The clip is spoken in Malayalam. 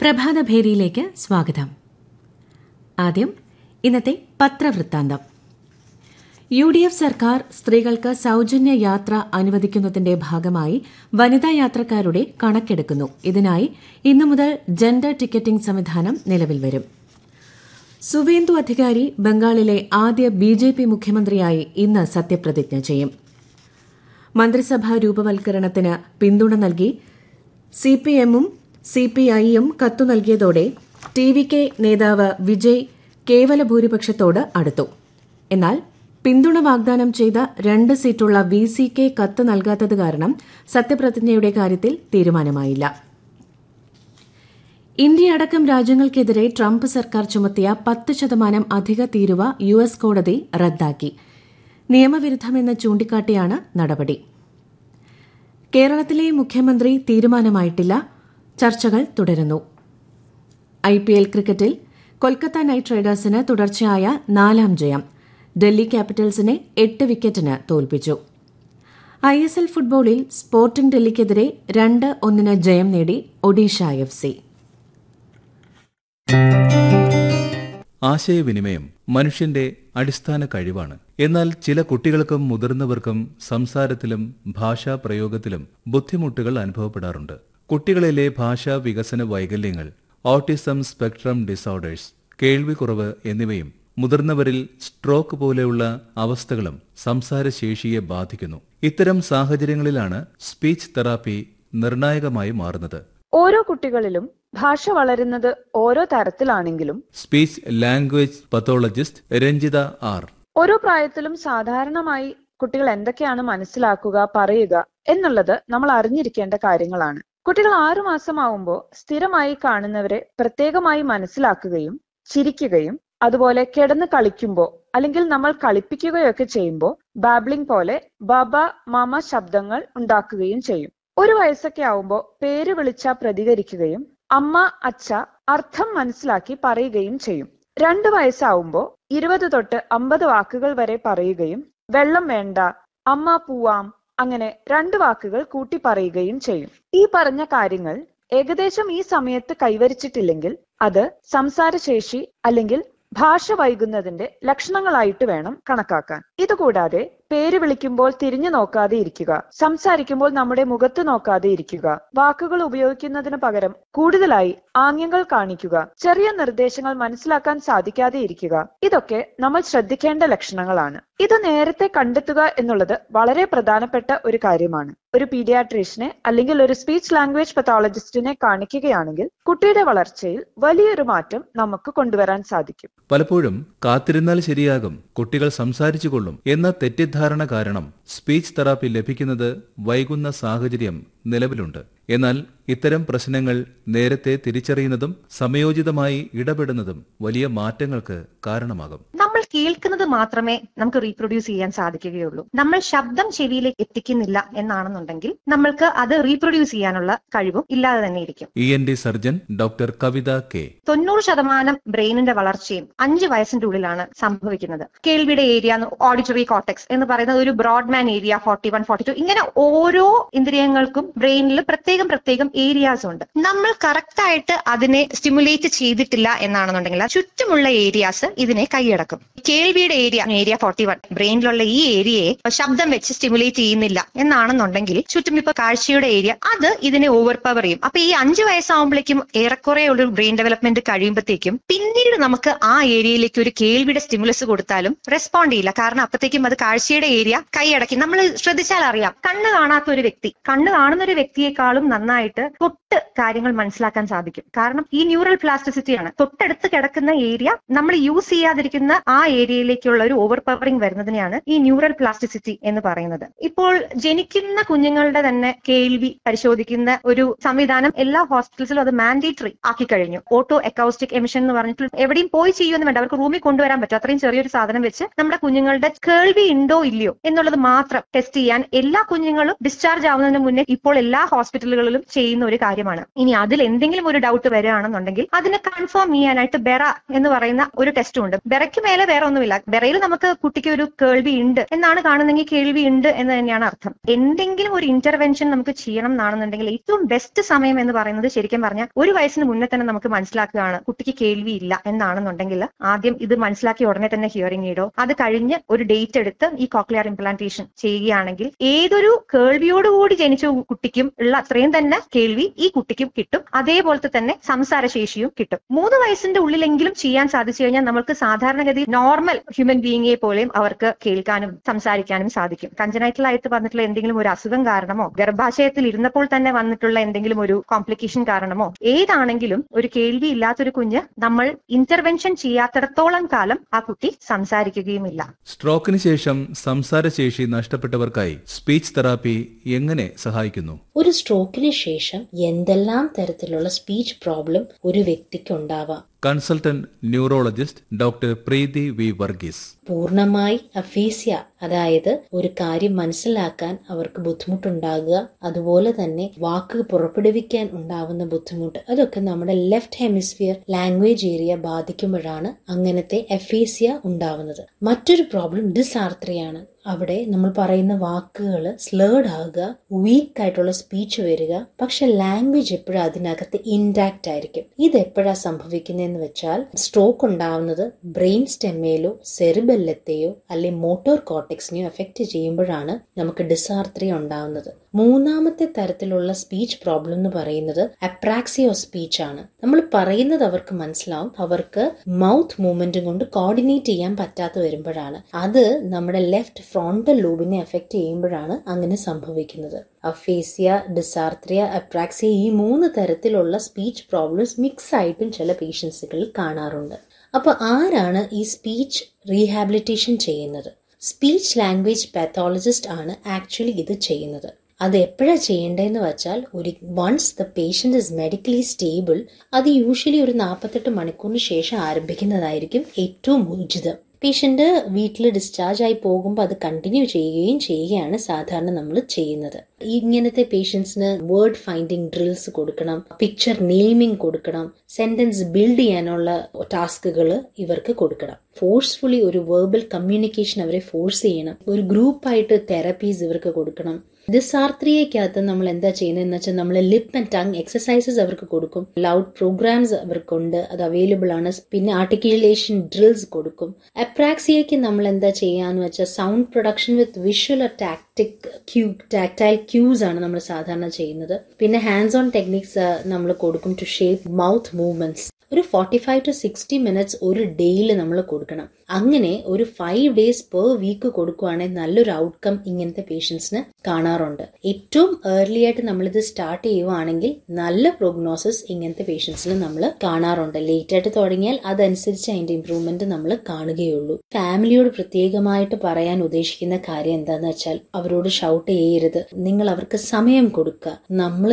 പ്രഭാതഭേരിയിലേക്ക് സ്വാഗതം ആദ്യം ഇന്നത്തെ പത്രവൃത്താന്തം യു ഡി എഫ് സർക്കാർ സ്ത്രീകൾക്ക് സൌജന്യ യാത്ര അനുവദിക്കുന്നതിന്റെ ഭാഗമായി വനിതാ യാത്രക്കാരുടെ കണക്കെടുക്കുന്നു ഇതിനായി ഇന്നു മുതൽ ജെൻഡർ ടിക്കറ്റിംഗ് സംവിധാനം നിലവിൽ വരും സുവേന്ദു അധികാരി ബംഗാളിലെ ആദ്യ ബി ജെ പി മുഖ്യമന്ത്രിയായി ഇന്ന് സത്യപ്രതിജ്ഞ ചെയ്യും മന്ത്രിസഭാ രൂപവൽക്കരണത്തിന് പിന്തുണ നൽകി സിപിഎമ്മും സിപിഐയും കത്തു നൽകിയതോടെ ടി വി കെ നേതാവ് വിജയ് കേവല ഭൂരിപക്ഷത്തോട് അടുത്തു എന്നാൽ പിന്തുണ വാഗ്ദാനം ചെയ്ത രണ്ട് സീറ്റുള്ള വി സി കെ കത്ത് നൽകാത്തത് കാരണം സത്യപ്രതിജ്ഞയുടെ കാര്യത്തിൽ തീരുമാനമായില്ല ഇന്ത്യ അടക്കം രാജ്യങ്ങൾക്കെതിരെ ട്രംപ് സർക്കാർ ചുമത്തിയ പത്ത് ശതമാനം അധിക തീരുവ യു എസ് കോടതി റദ്ദാക്കി നിയമവിരുദ്ധമെന്ന് ചൂണ്ടിക്കാട്ടിയാണ് നടപടി കേരളത്തിലെ മുഖ്യമന്ത്രി തീരുമാനമായിട്ടില്ല ചർച്ചകൾ തുടരുന്നു ഐ പി എൽ ക്രിക്കറ്റിൽ കൊൽക്കത്ത നൈറ്റ് റൈഡേഴ്സിന് തുടർച്ചയായ നാലാം ജയം ഡൽഹി ക്യാപിറ്റൽസിനെ എട്ട് വിക്കറ്റിന് തോൽപ്പിച്ചു ഐ എസ് എൽ ഫുട്ബോളിൽ സ്പോർട്ടിംഗ് ഡൽഹിക്കെതിരെ രണ്ട് ഒന്നിന് ജയം നേടി ഒഡീഷ എഫ് സി ആശയവിനിമയം മനുഷ്യന്റെ അടിസ്ഥാന കഴിവാണ് എന്നാൽ ചില കുട്ടികൾക്കും മുതിർന്നവർക്കും സംസാരത്തിലും ഭാഷാ പ്രയോഗത്തിലും ബുദ്ധിമുട്ടുകൾ അനുഭവപ്പെടാറുണ്ട് കുട്ടികളിലെ ഭാഷാ വികസന വൈകല്യങ്ങൾ ഓട്ടിസം സ്പെക്ട്രം ഡിസോർഡേഴ്സ് കേൾവിക്കുറവ് എന്നിവയും മുതിർന്നവരിൽ സ്ട്രോക്ക് പോലെയുള്ള അവസ്ഥകളും സംസാരശേഷിയെ ബാധിക്കുന്നു ഇത്തരം സാഹചര്യങ്ങളിലാണ് സ്പീച്ച് തെറാപ്പി നിർണായകമായി മാറുന്നത് ഓരോ കുട്ടികളിലും ഭാഷ വളരുന്നത് ഓരോ തരത്തിലാണെങ്കിലും speech language pathologist Ranjitha R ഓരോ പ്രായത്തിലും സാധാരണമായി കുട്ടികൾ എന്തൊക്കെയാണ് മനസ്സിലാക്കുക പറയുക എന്നുള്ളത് നമ്മൾ അറിഞ്ഞിരിക്കേണ്ട കാര്യങ്ങളാണ് കുട്ടികൾ ആറു മാസമാവുമ്പോൾ സ്ഥിരമായി കാണുന്നവരെ പ്രത്യേകമായി മനസ്സിലാക്കുകയും ചിരിക്കുകയും അതുപോലെ കിടന്ന് കളിക്കുമ്പോൾ അല്ലെങ്കിൽ നമ്മൾ കളിപ്പിക്കുകയൊക്കെ ചെയ്യുമ്പോൾ ബാബ്ലിംഗ് പോലെ ബബ മാമ ശബ്ദങ്ങൾ ഉണ്ടാക്കുകയും ചെയ്യും ഒരു വയസ്സൊക്കെ ആവുമ്പോൾ പേര് വിളിച്ച പ്രതികരിക്കുകയും അമ്മ അച്ഛ അർത്ഥം മനസ്സിലാക്കി പറയുകയും ചെയ്യും രണ്ട് വയസ്സാവുമ്പോൾ ഇരുപത് തൊട്ട് അമ്പത് വാക്കുകൾ വരെ പറയുകയും വെള്ളം വേണ്ട അമ്മ പൂവാം അങ്ങനെ രണ്ട് വാക്കുകൾ കൂട്ടി പറയുകയും ചെയ്യും ഈ പറഞ്ഞ കാര്യങ്ങൾ ഏകദേശം ഈ സമയത്ത് കൈവരിച്ചിട്ടില്ലെങ്കിൽ അത് സംസാരശേഷി അല്ലെങ്കിൽ ഭാഷ വൈകുന്നതിന്റെ ലക്ഷണങ്ങളായിട്ട് വേണം കണക്കാക്കാൻ ഇതുകൂടാതെ പേര് വിളിക്കുമ്പോൾ തിരിഞ്ഞു നോക്കാതെ ഇരിക്കുക സംസാരിക്കുമ്പോൾ നമ്മുടെ മുഖത്ത് നോക്കാതെ ഇരിക്കുക വാക്കുകൾ ഉപയോഗിക്കുന്നതിന് പകരം കൂടുതലായി ആംഗ്യങ്ങൾ കാണിക്കുക ചെറിയ നിർദ്ദേശങ്ങൾ മനസ്സിലാക്കാൻ സാധിക്കാതെ ഇരിക്കുക ഇതൊക്കെ നമ്മൾ ശ്രദ്ധിക്കേണ്ട ലക്ഷണങ്ങളാണ് ഇത് നേരത്തെ കണ്ടെത്തുക എന്നുള്ളത് വളരെ പ്രധാനപ്പെട്ട ഒരു കാര്യമാണ് ഒരു പീഡിയാട്രീഷ്യനെ അല്ലെങ്കിൽ ഒരു സ്പീച്ച് ലാംഗ്വേജ് പത്തോളജിസ്റ്റിനെ കാണിക്കുകയാണെങ്കിൽ കുട്ടിയുടെ വളർച്ചയിൽ വലിയൊരു മാറ്റം നമുക്ക് കൊണ്ടുവരാൻ സാധിക്കും പലപ്പോഴും കാത്തിരുന്നാൽ ശരിയാകും കുട്ടികൾ സംസാരിച്ചു കൊള്ളും എന്ന തെറ്റിദ്ധാരണ കാരണം സ്പീച്ച് തെറാപ്പി ലഭിക്കുന്നത് വൈകുന്ന സാഹചര്യം നിലവിലുണ്ട് എന്നാൽ ഇത്തരം പ്രശ്നങ്ങൾ നേരത്തെ തിരിച്ചറിയുന്നതും സമയോചിതമായി ഇടപെടുന്നതും വലിയ മാറ്റങ്ങൾക്ക് കാരണമാകും നമ്മൾ കേൾക്കുന്നത് മാത്രമേ നമുക്ക് റീപ്രൊഡ്യൂസ് ചെയ്യാൻ സാധിക്കുകയുള്ളൂ നമ്മൾ ശബ്ദം ചെവിയിലേക്ക് എത്തിക്കുന്നില്ല എന്നാണെന്നുണ്ടെങ്കിൽ നമ്മൾക്ക് അത് റീപ്രൊഡ്യൂസ് ചെയ്യാനുള്ള കഴിവും ഇല്ലാതെ തന്നെ ഇരിക്കും E N T surgeon doctor Kavitha K തൊണ്ണൂറ് ശതമാനം ബ്രെയിനിന്റെ വളർച്ചയും അഞ്ച് വയസ്സിന്റെ ഉള്ളിലാണ് സംഭവിക്കുന്നത് കേൾവിയുടെ ഏരിയ ഓഡിറ്ററി കോട്ടക്സ് എന്ന് പറയുന്നത് ഒരു Brodmann area forty one forty two ഇങ്ങനെ ഓരോ ഇന്ദ്രിയങ്ങൾക്കും ബ്രെയിനിൽ പ്രത്യേകം പ്രത്യേകം ഏരിയാസ് ഉണ്ട് നമ്മൾ കറക്റ്റ് ആയിട്ട് അതിനെ സ്റ്റിമുലേറ്റ് ചെയ്തിട്ടില്ല എന്നാണെന്നുണ്ടെങ്കിൽ ചുറ്റുമുള്ള ഏരിയാസ് ഇതിനെ കൈയടക്കും കേൾവിയുടെ ഏരിയ ഏരിയ ഫോർട്ടി വൺ ബ്രെയിനിലുള്ള ഈ ഏരിയയെ ശബ്ദം വെച്ച് സ്റ്റിമുലേറ്റ് ചെയ്യുന്നില്ല എന്നാണെന്നുണ്ടെങ്കിൽ ചുറ്റും ഇപ്പൊ കാഴ്ചയുടെ ഏരിയ അത് ഇതിനെ ഓവർ പവർ ചെയ്യും അപ്പൊ ഈ അഞ്ച് വയസ്സാകുമ്പോഴേക്കും ഏറെക്കുറെ ഒരു ബ്രെയിൻ ഡെവലപ്മെന്റ് കഴിയുമ്പോഴത്തേക്കും പിന്നീട് നമുക്ക് ആ ഏരിയയിലേക്ക് ഒരു കേൾവിയുടെ സ്റ്റിമുലസ് കൊടുത്താലും റെസ്പോണ്ട് ചെയ്യില്ല കാരണം അപ്പത്തേക്കും അത് കാഴ്ചയുടെ ഏരിയ കൈയടക്കി നമ്മൾ ശ്രദ്ധിച്ചാൽ അറിയാം കണ്ണ് കാണാത്ത ഒരു വ്യക്തി കണ്ണ് കാണുന്ന ഒരു വ്യക്തിയെക്കാളും നന്നായിട്ട് തൊട്ട് കാര്യങ്ങൾ മനസ്സിലാക്കാൻ സാധിക്കും കാരണം ഈ ന്യൂറൽ പ്ലാസ്റ്റിസിറ്റിയാണ് തൊട്ടടുത്ത് കിടക്കുന്ന ഏരിയ നമ്മൾ യൂസ് ചെയ്യാതിരിക്കുന്ന ആ ഏരിയയിലേക്കുള്ള ഒരു ഓവർ പവറിംഗ് വരുന്നതിനെയാണ് ഈ ന്യൂറൽ പ്ലാസ്റ്റിസിറ്റി എന്ന് പറയുന്നത് ഇപ്പോൾ ജനിക്കുന്ന കുഞ്ഞുങ്ങളുടെ തന്നെ കേൾവി പരിശോധിക്കുന്ന ഒരു സംവിധാനം എല്ലാ ഹോസ്പിറ്റൽസിലും അത് മാൻഡേറ്ററി ആക്കി കഴിഞ്ഞു ഓട്ടോ അക്കൗസ്റ്റിക് എമിഷൻ എന്ന് പറഞ്ഞിട്ട് എവിടെയും പോയി ചെയ്യുമെന്ന് വേണ്ട അവർക്ക് റൂമിൽ കൊണ്ടുവരാൻ പറ്റും അത്രയും ചെറിയൊരു സാധനം വെച്ച് നമ്മുടെ കുഞ്ഞുങ്ങളുടെ കേൾവി ഉണ്ടോ ഇല്ലയോ എന്നുള്ളത് മാത്രം ടെസ്റ്റ് ചെയ്യാൻ എല്ലാ കുഞ്ഞുങ്ങളും ഡിസ്ചാർജ് ആവുന്നതിന് മുന്നേ ഇപ്പോൾ എല്ലാ ഹോസ്പിറ്റലുകളിലും ചെയ്യുന്ന ഒരു കാര്യമാണ് ഇനി അതിൽ എന്തെങ്കിലും ഒരു ഡൗട്ട് വരികയാണെന്നുണ്ടെങ്കിൽ അതിനെ കൺഫേം ചെയ്യാനായിട്ട് ബെറ എന്ന് പറയുന്ന ഒരു ടെസ്റ്റും ഉണ്ട് ബെറയ്ക്ക് മേലെ വേറെ വേറെ ഒന്നുമില്ല വിറയിൽ നമുക്ക് കുട്ടിക്ക് ഒരു കേൾവി ഉണ്ട് എന്നാണ് കാണുന്നെങ്കിൽ കേൾവി ഉണ്ട് എന്ന് തന്നെയാണ് അർത്ഥം എന്തെങ്കിലും ഒരു ഇന്റർവെൻഷൻ നമുക്ക് ചെയ്യണം എന്നാണെന്നുണ്ടെങ്കിൽ ഏറ്റവും ബെസ്റ്റ് സമയം എന്ന് പറയുന്നത് ശരിക്കും പറഞ്ഞാൽ ഒരു വയസ്സിന് മുന്നേ തന്നെ നമുക്ക് മനസ്സിലാക്കുകയാണ് കുട്ടിക്ക് കേൾവി ഇല്ല എന്നാണെന്നുണ്ടെങ്കിൽ ആദ്യം ഇത് മനസ്സിലാക്കി ഉടനെ തന്നെ ഹിയറിംഗ് എയ്ഡോ അത് കഴിഞ്ഞ് ഒരു ഡേറ്റ് എടുത്ത് ഈ കോക്ലിയർ ഇംപ്ലാന്റേഷൻ ചെയ്യുകയാണെങ്കിൽ ഏതൊരു കേൾവിയോടുകൂടി ജനിച്ച കുട്ടിക്കും ഉള്ള അത്രയും തന്നെ കേൾവി ഈ കുട്ടിക്കും കിട്ടും അതേപോലത്തെ തന്നെ സംസാരശേഷിയും കിട്ടും മൂന്ന് വയസ്സിന്റെ ഉള്ളിലെങ്കിലും ചെയ്യാൻ സാധിച്ചു കഴിഞ്ഞാൽ നമുക്ക് സാധാരണഗതി നോർമൽ ഹ്യൂമൻ ബീയിങ്ങെ പോലെയും അവർക്ക് കേൾക്കാനും സംസാരിക്കാനും സാധിക്കും കഞ്ചനൈറ്റൽ ആയിട്ട് വന്നിട്ടുള്ള എന്തെങ്കിലും ഒരു അസുഖം കാരണമോ ഗർഭാശയത്തിൽ ഇരുന്നപ്പോൾ തന്നെ വന്നിട്ടുള്ള എന്തെങ്കിലും ഒരു കോംപ്ലിക്കേഷൻ കാരണമോ ഏതാണെങ്കിലും ഒരു കേൾവി ഇല്ലാത്തൊരു കുഞ്ഞ് നമ്മൾ ഇന്റർവെൻഷൻ ചെയ്യാത്തിടത്തോളം കാലം ആ കുട്ടി സംസാരിക്കുകയുമില്ല സ്ട്രോക്കിന് ശേഷം സംസാരശേഷി നഷ്ടപ്പെട്ടവർക്കായി സ്പീച്ച് തെറാപ്പി എങ്ങനെ സഹായിക്കുന്നു ഒരു സ്ട്രോക്കിന് ശേഷം എന്തെല്ലാം തരത്തിലുള്ള സ്പീച്ച് പ്രോബ്ലം ഒരു വ്യക്തിക്ക് ഉണ്ടാവാം consultant neurologist doctor Preethi V Varghese പൂർണ്ണമായി അഫീസ്യ അതായത് ഒരു കാര്യം മനസ്സിലാക്കാൻ അവർക്ക് ബുദ്ധിമുട്ടുണ്ടാകുക അതുപോലെ തന്നെ വാക്ക് പുറപ്പെടുവിക്കാൻ ഉണ്ടാവുന്ന ബുദ്ധിമുട്ട് അതൊക്കെ നമ്മുടെ ലെഫ്റ്റ് ഹെമിസ്ഫിയർ ലാംഗ്വേജ് ഏരിയ ബാധിക്കുമ്പോഴാണ് അങ്ങനത്തെ എഫീസിയ ഉണ്ടാവുന്നത് മറ്റൊരു പ്രോബ്ലം ഡിസാർത്രയാണ് അവിടെ നമ്മൾ പറയുന്ന വാക്കുകൾ സ്ലേർഡ് ആകുക വീക്ക് ആയിട്ടുള്ള സ്പീച്ച് വരിക പക്ഷെ ലാംഗ്വേജ് എപ്പോഴും അതിനകത്ത് ഇൻടാക്റ്റ് ആയിരിക്കും ഇത് എപ്പോഴാ സംഭവിക്കുന്നതെന്ന് വെച്ചാൽ സ്ട്രോക്ക് ഉണ്ടാവുന്നത് ബ്രെയിൻ സ്റ്റെമ്മയിലോ സെറിബെല്ലത്തെയോ അല്ലെങ്കിൽ മോട്ടോർ കോർട്ടെക്സിനെയോ എഫക്റ്റ് ചെയ്യുമ്പോഴാണ് നമുക്ക് ഡിസാർത്രയ ഉണ്ടാവുന്നത് മൂന്നാമത്തെ തരത്തിലുള്ള സ്പീച്ച് പ്രോബ്ലം എന്ന് പറയുന്നത് അപ്രാക്സിയോ സ്പീച്ച് ആണ് നമ്മൾ പറയുന്നത് അവർക്ക് മനസ്സിലാവും അവർക്ക് മൗത്ത് മൂവ്മെന്റും കൊണ്ട് കോർഡിനേറ്റ് ചെയ്യാൻ പറ്റാതെ വരുമ്പോഴാണ് അത് നമ്മുടെ ലെഫ്റ്റ് ഫ്രോണ്ടൽ ലൂബിനെ എഫക്റ്റ് ചെയ്യുമ്പോഴാണ് അങ്ങനെ സംഭവിക്കുന്നത് അഫേസിയ ഡിസാർത്രയ അപ്രാക്സിയ ഈ മൂന്ന് തരത്തിലുള്ള സ്പീച്ച് പ്രോബ്ലംസ് മിക്സ് ആയിട്ടും ചില പേഷ്യൻസുകളിൽ കാണാറുണ്ട് അപ്പൊ ആരാണ് ഈ സ്പീച്ച് റീഹാബിലിറ്റേഷൻ ചെയ്യുന്നത് സ്പീച്ച് ലാംഗ്വേജ് പാത്തോളജിസ്റ്റ് ആണ് ആക്ച്വലി ഇത് ചെയ്യുന്നത് അത് എപ്പോഴാണ് ചെയ്യേണ്ടതെന്ന് വെച്ചാൽ ഒരു once the patient is medically stable അത് യൂഷ്വലി ഒരു നാൽപ്പത്തെട്ട് മണിക്കൂറിന് ശേഷം ആരംഭിക്കുന്നതായിരിക്കും ഏറ്റവും ഉചിതം പേഷ്യന്റ് വീട്ടിൽ ഡിസ്ചാർജ് ആയി പോകുമ്പോൾ അത് കണ്ടിന്യൂ ചെയ്യുകയും ചെയ്യുകയാണ് സാധാരണ നമ്മൾ ചെയ്യുന്നത് ഇങ്ങനത്തെ പേഷ്യൻസിന് വേർഡ് ഫൈൻഡിങ് ഡ്രിൽസ് കൊടുക്കണം പിക്ചർ നെയിമിംഗ് കൊടുക്കണം സെന്റൻസ് ബിൽഡ് ചെയ്യാനുള്ള ടാസ്കുകൾ ഇവർക്ക് കൊടുക്കണം ഫോഴ്സ്ഫുള്ളി ഒരു വേർബൽ കമ്മ്യൂണിക്കേഷൻ അവരെ ഫോഴ്സ് ചെയ്യണം ഒരു ഗ്രൂപ്പായിട്ട് തെറപ്പീസ് ഇവർക്ക് കൊടുക്കണം ഡിസാർത്രയക്കകത്ത് നമ്മൾ എന്താ ചെയ്യുന്നതെന്ന് വെച്ചാൽ നമ്മൾ ലിപ്പ് ആൻഡ് ടങ് എക്സസൈസസ് അവർക്ക് കൊടുക്കും ലൗഡ് പ്രോഗ്രാംസ് അവർക്കുണ്ട് അത് അവൈലബിൾ ആണ് പിന്നെ ആർട്ടിക്കുലേഷൻ ഡ്രിൽസ് കൊടുക്കും അപ്രാക്സിയയ്ക്ക് നമ്മൾ എന്താ ചെയ്യാന്ന് വെച്ചാൽ sound production with visual tactic cue tactile cues ആണ് നമ്മൾ സാധാരണ ചെയ്യുന്നത് പിന്നെ ഹാൻഡ്സ് ഓൺ ടെക്നിക്സ് നമ്മൾ കൊടുക്കും ടു ഷേപ്പ് മൗത്ത് മൂവ്മെന്റ്സ് ഒരു forty five to sixty minutes ഒരു ഡേയിൽ നമ്മൾ കൊടുക്കണം അങ്ങനെ ഒരു ഫൈവ് ഡേയ്സ് പെർ വീക്ക് കൊടുക്കുവാണെങ്കിൽ നല്ലൊരു ഔട്ട്കം ഇങ്ങനത്തെ പേഷ്യൻസിന് കാണാറുണ്ട് ഏറ്റവും ഏർലി ആയിട്ട് നമ്മളിത് സ്റ്റാർട്ട് ചെയ്യുവാണെങ്കിൽ നല്ല പ്രോഗ്നോസിസ് ഇങ്ങനത്തെ പേഷ്യൻസിന് നമ്മൾ കാണാറുണ്ട് ലേറ്റ് ആയിട്ട് തുടങ്ങിയാൽ അതനുസരിച്ച് അതിന്റെ ഇമ്പ്രൂവ്മെന്റ് നമ്മൾ കാണുകയുള്ളൂ ഫാമിലിയോട് പ്രത്യേകമായിട്ട് പറയാൻ ഉദ്ദേശിക്കുന്ന കാര്യം എന്താന്ന് വെച്ചാൽ അവരോട് ഷൗട്ട് ചെയ്യരുത് നിങ്ങൾ അവർക്ക് സമയം കൊടുക്കുക നമ്മൾ